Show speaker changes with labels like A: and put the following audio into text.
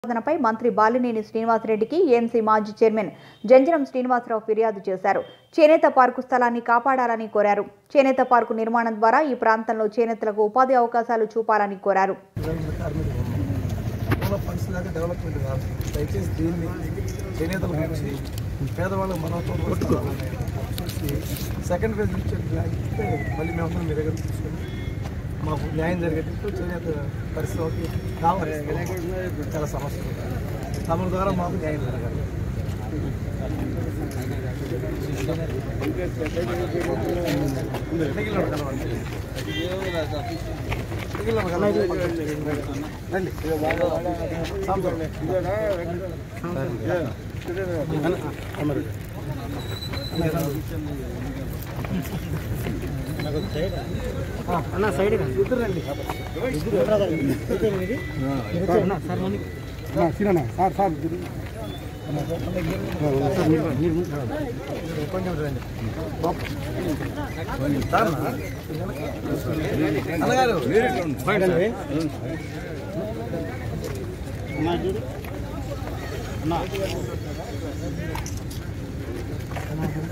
A: సాధనపై మంత్రి బాలినేని శ్రీనివాసరెడ్డికి ఏఎంసీ మాజీ చైర్మన్ జంజరం శ్రీనివాసరావు ఫిర్యాదు చేశారు చేనేత పార్కు స్థలాన్ని కాపాడాలని కోరారు చేనేత పార్కు నిర్మాణం ద్వారా ఈ ప్రాంతంలో చేనేతలకు ఉపాధి అవకాశాలు చూపాలని కోరారు
B: డెవలప్మెంట్ కార్మికులు డెవలప్ ఫండ్స్ లాగా డెవలప్మెంట్ కాదు దయచేసి దీన్ని చేనేతల గురించి పేదవాళ్ళకి మనతో చూసి సెకండ్ ఫేజ్ నుంచి అయితే మళ్ళీ మేము మీ దగ్గర తీసుకొని మాకు న్యాయం జరిగేటట్టు చేనేత పరిశ్రమకి కావాలి చాలా సమస్యలు తమ ద్వారా మాకు న్యాయం జరగాలి మిగిలిన కలవండి మిగిలిన కలవండి రండి సాంబ్
C: అన్న సైడ్
B: ఇద్దరు రండి
C: సార్ సార్
B: కొంచెం రండి అన్నగారు
C: అన్న